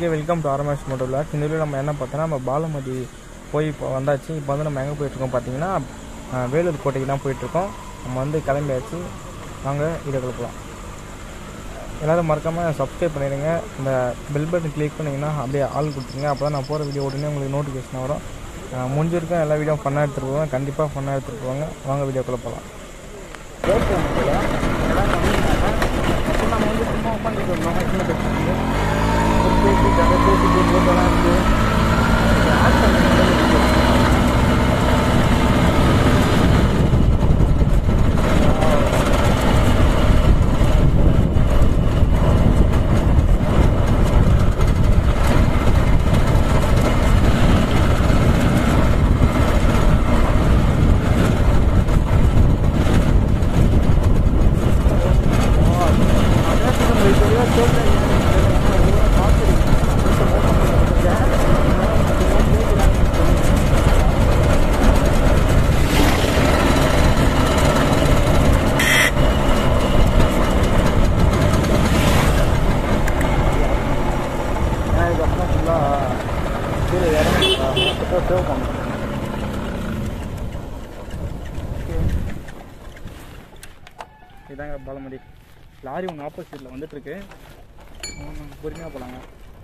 Okay welcome to RMS moto vlog இந்த video நம்ம என்ன பார்த்தோன்னா நம்ம பாலமதி போய் இப்போ வந்தாச்சு இப்போ வந்து நம்ம எங்கே போயிட்டுருக்கோம் பார்த்தீங்கன்னா அஹ், வேலூர் கோட்டைக்கு தான் போயிட்டுருக்கோம் நம்ம வந்து கிளம்பியாச்சு வாங்க வீடியோக்குள்ள போகலாம் எல்லோரும் மறக்காமல் சப்ஸ்கிரைப் பண்ணிடுங்க இந்த பெல் பட்டன் கிளிக் பண்ணிங்கன்னா அப்படியே ஆள் கொடுத்துருங்க அப்போ தான் நான் போகிற வீடியோ உடனே உங்களுக்கு நோட்டிஃபிகேஷன் வரும் அஹ், முடிஞ்சிருக்கும் எல்லா வீடியோ ஃபன்னாக எடுத்துகிட்டு போவேன் கண்டிப்பாக ஃபன்னாக எடுத்துகிட்டு போவாங்க வாங்க வீடியோக்குள்ளே போகலாம் நம்ம வந்து சும்மா உட்காந்துட்டு இருந்தோம் சின்ன பேசிட்டு பேசிட்டு அதை பேசிட்டு போட்டோலாம் இருக்கு ஆட் பண்ணி இதுக்கப்புறம் ஃபுல்லாக கீழே இறங்கி சேவ் பண்ணணும் இதாங்க பாலமடி லாரி ஒன்று ஆப்போசிட்டில் வந்துட்டுருக்கு பொறுமையாக போகலாங்க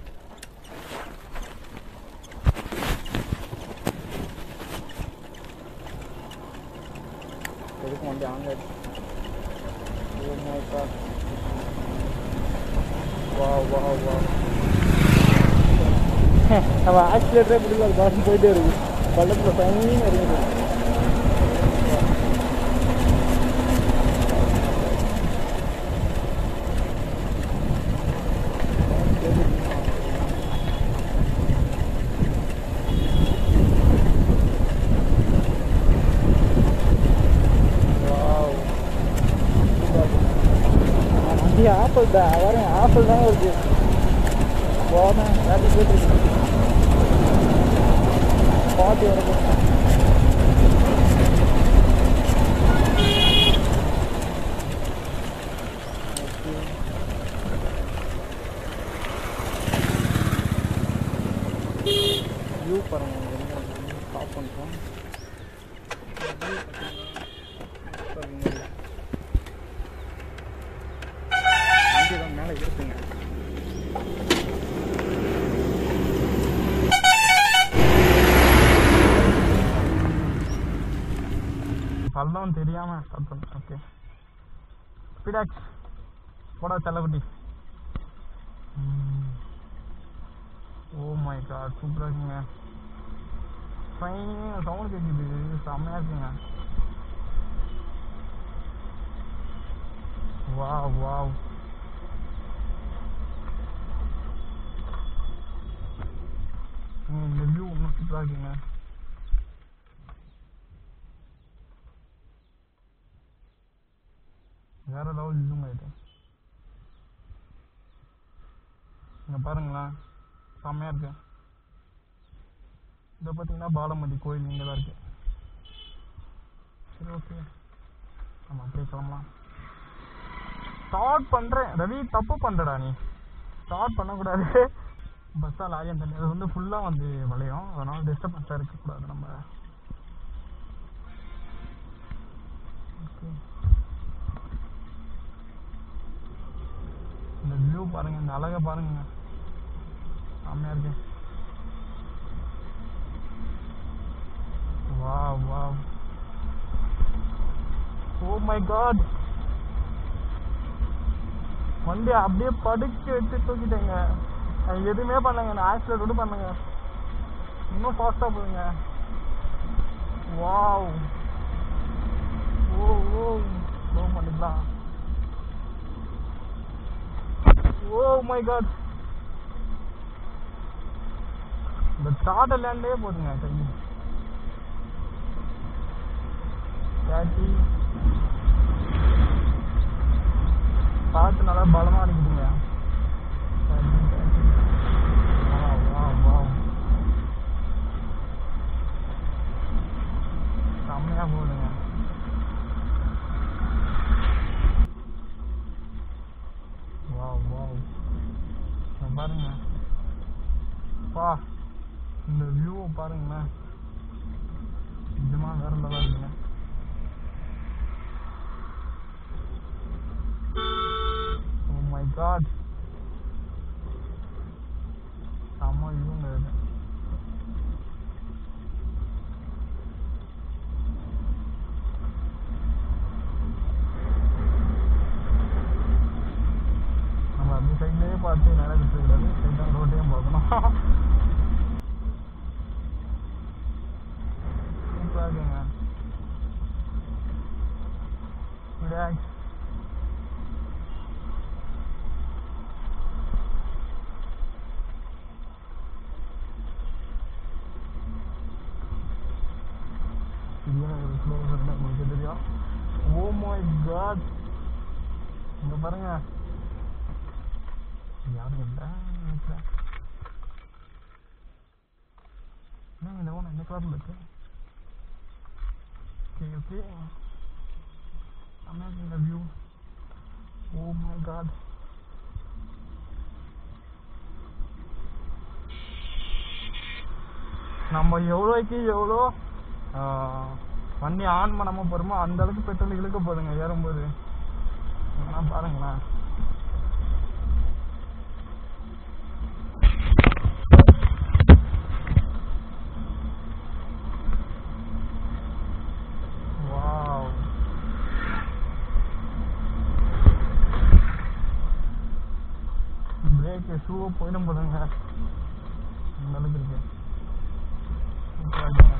எதுக்கும் வண்டி ஆங்க வா வா வா நம்ம ஆக்சிலேட்டரே பிடிக்கல அது பாட்டு போயிட்டே இருக்கு பள்ளத்தில் தனியாக இருக்குது Wow. வண்டி ஆப்பிள் தான் வரேன் ஆப்பிள் தான் இருக்கு போனேன் வேலை போயிட்டு இருக்கு பாட்டி வரைக்கும் வியூ பாருங்க ஸ்டாப் பண்ணுறோம் வண்டி தான் மேலே இருக்குங்க பள்ளம் தெரியாம ஸ்டார்ட் பண்ணேன் ஓகே ஸ்பீடாக்ஸ் போடா செல்லக்குட்டி ஓ மை காட் சூப்பராக இருக்குங்க ஃபைன் சவுண்ட் கேட்குது செம்மையாக இருக்குங்க வாவ் வாவ் ம், இந்த வியூ இன்னும் சூப்பராக இருக்குங்க வேற லெவல் ஜூம் ஆயிட்டு இங்க பாருங்களேன் செம்மையா இருக்கு இதை பார்த்தீங்கன்னா பாலமதி கோயில் இங்கே தான் இருக்கு சரி ஓகே நம்ம அப்படியே கிளம்பலாம் ஸ்டார்ட் பண்றேன் ரவி தப்பு பண்றடா நீ ஸ்டார்ட் பண்ணக்கூடாது பஸ்ஸா லாரியம் தண்ணி அது வந்து ஃபுல்லா வந்து வளையும் அதனால டிஸ்டர்பன்ஸா இருக்கக்கூடாது நம்ம Okay. இந்த வியூ பாருங்க இந்த அழகை பாருங்க செம்மையா இருக்கு வா வா ஓ மை காட் வண்டி அப்படியே படுக்க வச்சு தூக்கிட்டேங்க நான் எதுவுமே பண்ணலங்க நான் ஆக்சிலேட் கூட பண்ணுங்க இன்னும் ஃபாஸ்ட்டாக போகுங்க வாவ் ஓ ஓ ஸ்லோ பண்ணிக்கலாம் ஓ மை காட் இந்த ஸ்டார்ட் லேண்டே போதுங்க கை கேட்டி காற்று நல்லா பலமா அடிக்குதுங்க கேட்டி, கேட்டி. Wow, wow, wow. செம்மையா போகுதுங்க வாவ் வாவ் இங்க பாருங்க பா இந்த வியூவை பாருங்களேன் நிஜமா வேற லெவலாக இருக்குங்க ஓ மை காட் செம்ம வியூங்க இது நம்ம அப்படி சைட்லேயே பார்த்து நேரம் விட்டுக்கூடாது சைடாக ரோட்டையும் பார்க்கணும் சூப்பராக இருக்குங்க ரிலாக்ஸ் சரியான ஒரு ஸ்லோ உங்களுக்கு தெரியும் ஓ மை காட் இங்க பாருங்க யாரும் இல்லை நினைக்கிறேன் என்ன இந்த ஒன்று என்ன கலரில் இருக்கு okay okay amazing the view oh my god நம்ம எவ்வளோக்கு எவ்வளோ ஆஹ், வண்டி ஆன் பண்ணாமல் போகிறோமோ அந்த அளவுக்கு பெட்ரோல் இழுக்க போதுங்க ஏறும்போது இதெல்லாம் பாருங்களேன் வாவ் பிரேக்கு ஷூவை போயிடும் போதுங்க அந்த அளவுக்கு இருக்கு சூப்பரா இருக்குங்க.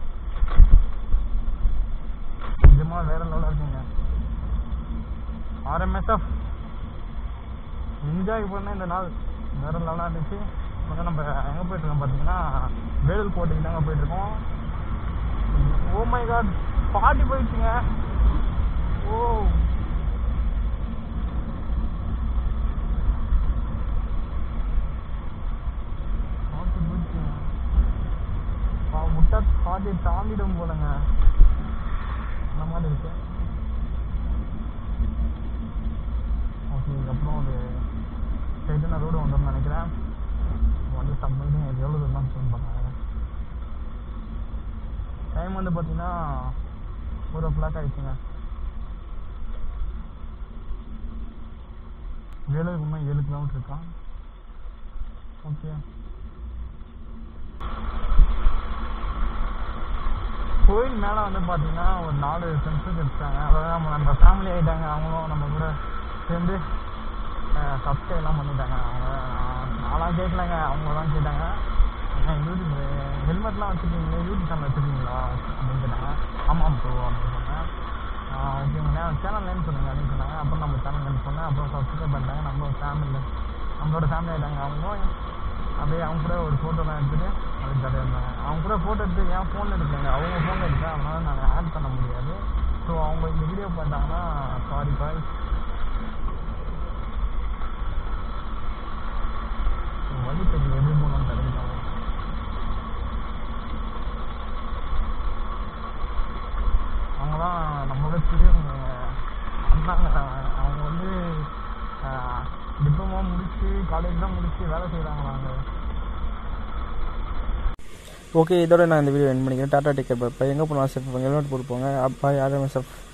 நிஜமா வேற லெவலாக இருக்குங்க ஆர்எம்எஸ்எஃப் என்ஜாய் பண்ண இந்த நாள் வேற லெவலாக இருந்துச்சு இப்போ நம்ம எங்கே போயிட்டுருக்கோம் பார்த்தீங்கன்னா வேலூர் கோட்டைக்கு தாங்க போயிட்டுருக்கோம் ஓ மை காட் பாட்டி போயிடுச்சுங்க ஓ பாட்டி போயிடுச்சுங்க பா முட்டை பாட்டியை தாண்டிடும் போலங்க அந்த மாதிரி இருக்கு ஓகே இதுக்கப்புறம் ஒரு ஸ்ட்ரைட்டான ரோடு வந்துடும் நினைக்கிறேன் வண்டி ஸ்டாப் பண்ணிட்டு எனக்கு எவ்வளோ தூரம் ஃபோன் பண்ணாங்க டைம் வந்து பார்த்தீங்கன்னா ஃபோர் ஓ கிளாக் ஆயிடுச்சுங்க வேலூருக்கு இன்னும் ஏழு கிலோமீட்டர் இருக்கான் ஓகே கோயில் மேலே வந்து பார்த்தீங்கன்னா ஒரு நாலு ஃப்ரெண்ட்ஸு கிடைச்சிட்டாங்க அதாவது நம்ம நம்ம ஃபேமிலி ஆகிட்டாங்க அவங்களும் நம்ம கூட சேர்ந்து சப்ஸ்கிரைப்லாம் பண்ணிட்டாங்க அவங்க நான்- நான்லாம் கேட்கலங்க அவங்க தான் கேட்டாங்க ஏன் யூடியூப் ஹெல்மெட்லாம் வச்சுருக்கீங்களே யூடியூப் சேனல் வச்சுருக்கீங்களா அப்படின்னு கேட்டாங்க ஆமாம் ப்ரோ அப்படின்னு சொன்னேன் ஓகேங்கண்ணா சேனல் நேம் சொல்லுங்க அப்படின்னு சொன்னாங்க அப்புறம் நம்ம சேனல் நேம் சொன்னேன் அப்புறம் சப்ஸ்கிரைப் பண்ணிட்டாங்க நம்ம ஃபேமிலி நம்மளோட ஃபேமிலி ஆகிட்டாங்க அவங்களும் அப்படியே அவங்க கூட ஒரு ஃபோட்டோலாம் எடுத்துட்டு அப்படியே ஜாலியாக இருந்தாங்க அவங்க கூட ஃபோட்டோ எடுத்து என் ஃபோன் எடுக்கலைங்க அவங்க ஃபோன் எடுத்தேன் அதனால நான் ஆட் பண்ண முடியாது ஸோ அவங்க இந்த வீடியோ பார்த்தாங்கன்னா சாரி பாய் வழி தெரியல எப்படி போகணும்னு தெரியல அவங்களாம் நம்மளோட பெரியவங்க அண்ணாங்க அவங்க வந்து டிப்ளமோ முடிச்சு காலேஜ்லாம் முடிச்சு வேலை செய்கிறாங்களாங்க ஓகே இதோட நான் இந்த வீடியோ என் பண்ணிக்கிறேன் டாடா டேக்கர் பாய் எங்கே போனாலும் சரி ஹெல்மெட் போட்டு போங்க அப்பா யாரும்